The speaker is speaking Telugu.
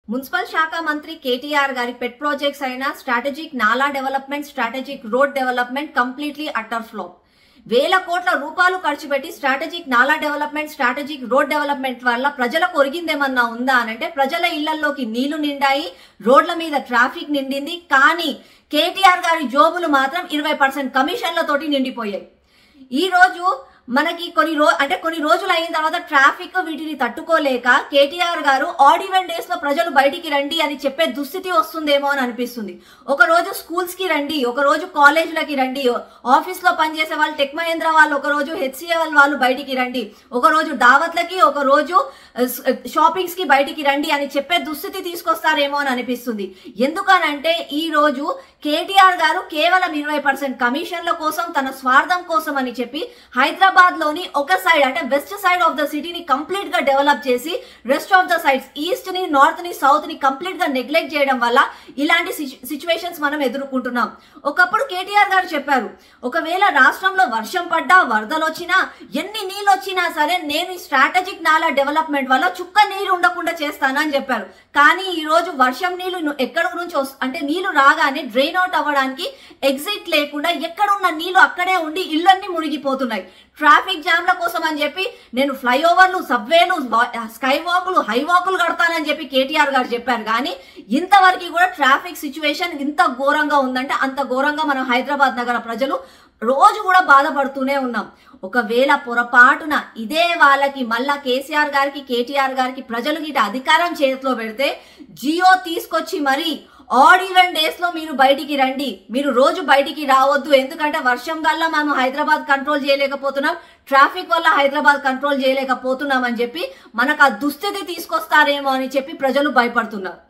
మున్సిపల్ శాఖ మంత్రి కేటీఆర్ గారి పెట్ ప్రాజెక్ట్స్ అయిన strategic nala development strategic road development completely utter flop వేల కోట్ల రూపాయలు ఖర్చు పెట్టి strategic nala development strategic road development వల్ల ప్రజలకు ఒరిగిందేమన్నా ఉందా అనంటే ప్రజల ఇళ్లలోకి నీళ్లు నిండాయి రోడ్ల మీద ట్రాఫిక్ నిండింది కానీ కేటీఆర్ గారి జోబులు మాత్రం ఇరవై పర్సెంట్ కమిషన్లతోటి నిండిపోయాయి ఈ రోజు మనకి కొన్ని రో అంటే కొన్ని రోజులు అయిన తర్వాత ట్రాఫిక్ వీటిని తట్టుకోలేక కేటీఆర్ గారు ఆడ్ ఈవెంట్ డేస్ లో ప్రజలు బయటికి రండి అని చెప్పే దుస్థితి వస్తుందేమో అని అనిపిస్తుంది ఒక రోజు స్కూల్స్ కి రండి ఒక రోజు కాలేజీలకి రండి ఆఫీస్ లో పనిచేసే వాళ్ళు టెక్ మహేంద్ర వాళ్ళు ఒక రోజు హెచ్సిఎల్ వాళ్ళు బయటికి రండి ఒక రోజు దావత్లకి ఒక రోజు షాపింగ్స్ కి బయటికి రండి అని చెప్పే దుస్థితి తీసుకొస్తారేమో అని అనిపిస్తుంది ఎందుకనంటే ఈ రోజు కేటీఆర్ గారు కేవలం ఇరవై పర్సెంట్ కమిషన్ల కోసం తన స్వార్థం కోసం అని చెప్పి హైదరాబాద్ లోని ఒక సైడ్ అంటే వెస్ట్ సైడ్ ఆఫ్ ద సిటీని కంప్లీట్ గా డెవలప్ చేసి rest of the sides east ని నార్త్ ని సౌత్ ని కంప్లీట్ గా నెగ్లెక్ట్ చేయడం వల్ల ఇలాంటి సిచ్యువేషన్స్ మనం ఎదుర్కొంటున్నాం ఒకప్పుడు కేటీఆర్ గారు చెప్పారు ఒకవేళ రాష్ట్రంలో వర్షం పడ్డా వరదలు వచ్చినా ఎన్ని నీళ్ళు వచ్చినా సరే నేను ఈ స్ట్రాటజిక్ నాలా డెవలప్మెంట్ వల్ల చుక్క నీరు ఉండకుండా చేస్తానని చెప్పారు కానీ ఈ రోజు వర్షం నీళ్లు ఎక్కడ నుంచి వస్తు అంటే నీళ్లు రాగానే డ్రైన్ అవుట్ అవ్వడానికి ఎగ్జిట్ లేకుండా ఎక్కడున్న నీళ్లు అక్కడే ఉండి ఇళ్ళన్నీ మునిగిపోతున్నాయి ట్రాఫిక్ జామ్ల కోసం అని చెప్పి నేను ఫ్లైఓవర్లు సబ్వేలు స్కై వాకులు హై వాకులు కడతానని చెప్పి కేటీఆర్ గారు చెప్పారు కానీ ఇంతవరకు కూడా ట్రాఫిక్ సిచ్యువేషన్ ఇంత ఘోరంగా ఉందంటే అంత ఘోరంగా మనం హైదరాబాద్ నగర ప్రజలు రోజు కూడా బాధపడుతూనే ఉన్నాం ఒకవేళ పొరపాటున ఇదే వాళ్ళకి మళ్ళా కేసీఆర్ గారికి కేటీఆర్ గారికి ప్రజలు గిట అధికారం చేతిలో పెడితే జియో తీసుకొచ్చి మరి ఆడ్ ఈవెంట్ డేస్ లో మీరు బయటికి రండి మీరు రోజు బయటికి రావద్దు ఎందుకంటే వర్షం వల్ల మనం హైదరాబాద్ కంట్రోల్ చేయలేకపోతున్నాం ట్రాఫిక్ వల్ల హైదరాబాద్ కంట్రోల్ చేయలేకపోతున్నాం అని చెప్పి మనకు ఆ దుస్థితి తీసుకొస్తారేమో అని చెప్పి ప్రజలు భయపడుతున్నారు